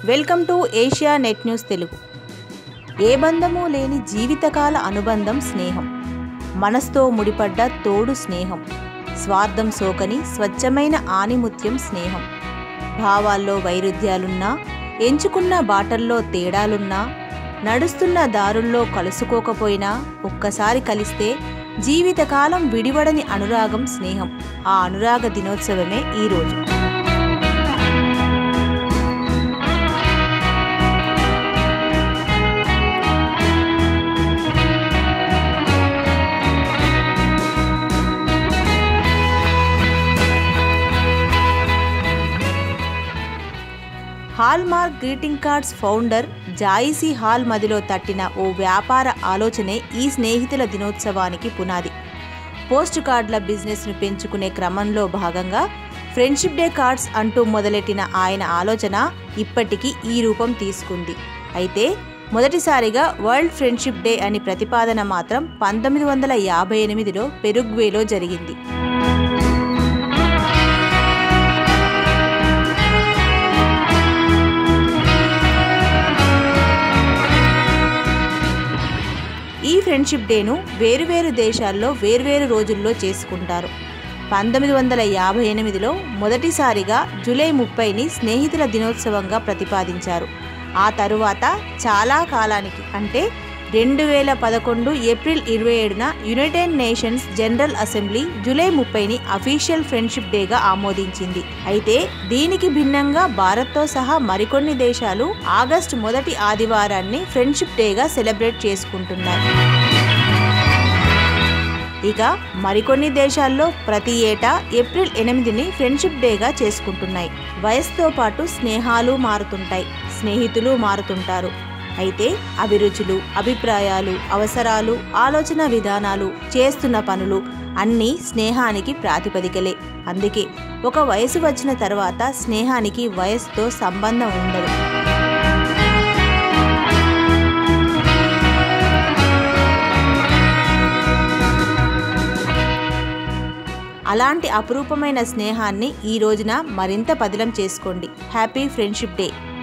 welcome to Asianet news Telugu ఏ బంధము లేని జీవితకాల అనుబంధం స్నేహం మనసుతో ముడిపడ్డ తోడు స్నేహం స్వార్థం సోకని స్వచ్ఛమైన ఆనిముత్యం స్నేహం భావాల్లో వైరుధ్యాలున్నా ఎంచుకున్న బాటల్లో తేడాలున్నా నడుస్తున్న దారుల్లో కలుసుకోకపోయినా ఒక్కసారి కలిస్తే జీవితకాలం విడివడని అనురాగం స్నేహం ఆ అనురాగ దినోత్సవమే ఈరోజు Hallmark greeting cards founder Joyce Hall మదిలో తట్టిన ఓ వ్యాపార ఆలోచనే ఈ స్నేహితుల దినోత్సవానికి పునాది పోస్ట్ కార్డుల బిజినెస్ను పెంచుకునే క్రమంలో భాగంగా ఫ్రెండ్షిప్ డే కార్డ్స్ అంటూ మొదలెట్టిన ఆయన ఆలోచన ఇప్పటికీ ఈ రూపం తీసుకుంది అయితే మొదటిసారిగా వరల్డ్ ఫ్రెండ్షిప్ డే అని ప్రతిపాదన మాత్రం పంతొమ్మిది వందల యాభై ఎనిమిదిలో పెరుగ్వేలో జరిగింది ఈ ఫ్రెండ్షిప్ డేను వేరువేరు దేశాల్లో వేర్వేరు రోజుల్లో చేసుకుంటారు పంతొమ్మిది వందల యాభై ఎనిమిదిలో మొదటిసారిగా జూలై ముప్పైని స్నేహితుల దినోత్సవంగా ప్రతిపాదించారు ఆ తరువాత చాలా కాలానికి అంటే రెండు వేల పదకొండు ఏప్రిల్ ఇరవై ఏడున United Nations General Assembly July ముప్పైని అఫీషియల్ ఫ్రెండ్షిప్ డేగా ఆమోదించింది అయితే దీనికి భిన్నంగా భారత్తో సహా మరికొన్ని దేశాలు ఆగస్టు మొదటి ఆదివారాన్ని ఫ్రెండ్షిప్ డేగా సెలబ్రేట్ చేసుకుంటున్నాయి ఇక మరికొన్ని దేశాల్లో ప్రతి ఏటా ఏప్రిల్ ఎనిమిదిని ఫ్రెండ్షిప్ డేగా చేసుకుంటున్నాయి వయసుతో పాటు స్నేహాలు మారుతుంటాయి స్నేహితులు మారుతుంటారు అయితే అభిరుచులు అభిప్రాయాలు అవసరాలు ఆలోచన విధానాలు చేస్తున్న పనులు అన్నీ స్నేహానికి ప్రాతిపదికలే అందుకే ఒక వయసు వచ్చిన తర్వాత స్నేహానికి వయసుతో సంబంధం ఉండదు అలాంటి అపురూపమైన స్నేహాన్ని ఈ రోజున మరింత పదిలం చేసుకోండి హ్యాపీ ఫ్రెండ్షిప్ డే